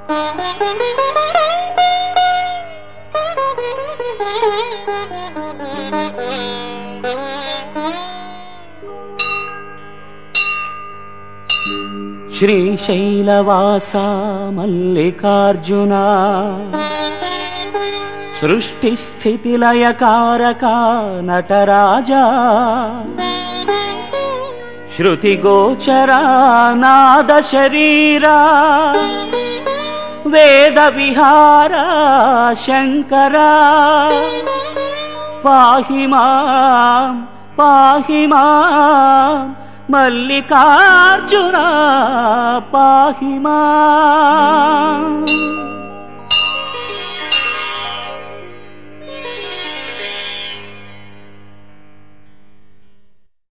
శ్రీశైలవాస మల్లికార్జున సృష్టి స్థితి లయకారక నటరాజా శృతి గోచరా నాద శరీరా వేద విహార శంకరా పాహి మాం పాహి మాం మల్లికార్జున పాహి మాం